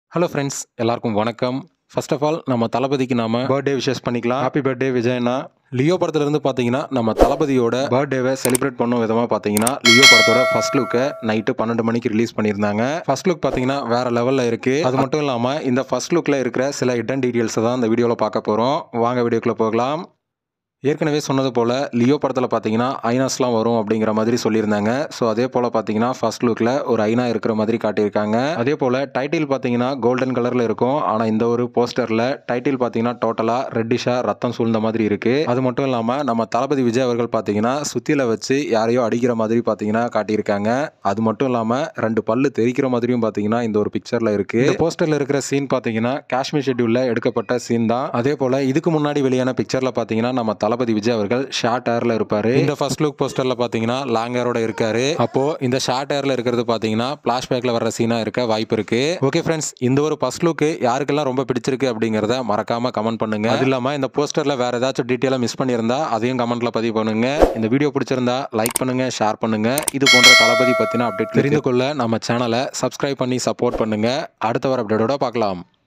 hello friends எல்லாருக்கும் வணக்கம் first of all நம்ம தளபதிக்கு நாம பர்த்டே விஷஸ் பண்ணிக்கலாம் ஹாப்பி பர்த்டே விஜயண்ணா லியோ படத்துல இருந்து பார்த்தீங்கன்னா நம்ம தளபதியோட பர்த்டேவை செலிப்ரேட் பண்ணும் விதமாக பார்த்தீங்கன்னா லியோ படத்தோட ஃபர்ஸ்ட் லுக்கை நைட்டு பன்னெண்டு மணிக்கு ரிலீஸ் பண்ணியிருந்தாங்க ஃபர்ஸ்ட் லுக் பார்த்தீங்கன்னா வேற லெவலில் இருக்கு அது மட்டும் இல்லாமல் இந்த ஃபர்ஸ்ட் லுக்கில் இருக்கிற சில இடன் டீட்டெயில்ஸை தான் இந்த வீடியோவில் பார்க்க போகிறோம் வாங்க வீடியோக்குள்ளே போகலாம் ஏற்கனவே சொன்னது போல் லியோ படத்தில் பார்த்தீங்கன்னா ஐனாஸ்லாம் வரும் அப்படிங்கிற மாதிரி சொல்லியிருந்தாங்க ஸோ அதே போல் பார்த்தீங்கன்னா ஃபர்ஸ்ட் லுக்கில் ஒரு ஐனா இருக்கிற மாதிரி காட்டியிருக்காங்க அதே போல் டைட்டில் பார்த்தீங்கன்னா கோல்டன் கலரில் இருக்கும் ஆனால் இந்த ஒரு போஸ்டரில் டைட்டில் பார்த்தீங்கன்னா டோட்டலாக ரெட்டிஷாக ரத்தம் சூழ்ந்த மாதிரி இருக்குது அது மட்டும் இல்லாமல் நம்ம தளபதி விஜய் அவர்கள் பார்த்தீங்கன்னா சுத்தியில் வச்சு யாரையோ அடிக்கிற மாதிரி பார்த்தீங்கன்னா காட்டியிருக்காங்க அது மட்டும் இல்லாமல் ரெண்டு பல்லு தெரிக்கிற மாதிரியும் பார்த்தீங்கன்னா இந்த ஒரு பிக்சரில் இருக்குது இந்த போஸ்டரில் இருக்கிற சீன் பார்த்தீங்கன்னா காஷ்மீர் ஷெட்யூலில் எடுக்கப்பட்ட சீன் தான் அதே போல் இதுக்கு முன்னாடி வெளியான பிக்சரில் பார்த்தீங்கன்னா நம்ம தளபதி விஜய் அவர்கள் ஷார்ட் ஹேர்ல இருப்பாரு இந்த ஃபர்ஸ்ட் லுக் போஸ்டர்ல பாத்தீங்கன்னா லாங் ஹேரோட இருக்காரு அப்போ இந்த ஷார்ட் ஹேர்ல இருக்கிறது பாத்தீங்கன்னா பிளாஷ்பேக்ல வர்ற சீனா இருக்க வாய்ப்பு இருக்கு ஓகே ஃப்ரெண்ட்ஸ் இந்த ஒரு ஃபர்ஸ்ட் லுக் யாருக்கெல்லாம் ரொம்ப பிடிச்சிருக்கு அப்படிங்கறத மறக்காம கமெண்ட் பண்ணுங்க அது இல்லாம இந்த போஸ்டர்ல வேற ஏதாச்சும் டீட்டெயிலா மிஸ் பண்ணியிருந்தா அதையும் கமெண்ட்ல பதிவு பண்ணுங்க இந்த வீடியோ பிடிச்சிருந்தா லைக் பண்ணுங்க ஷேர் பண்ணுங்க இது போன்ற தளபதி பத்தின அப்டேட் தெரிந்து கொள்ள நம்ம சேனலை சப்ஸ்கிரைப் பண்ணி சப்போர்ட் பண்ணுங்க அடுத்த வர அப்டேட்டோட பார்க்கலாம்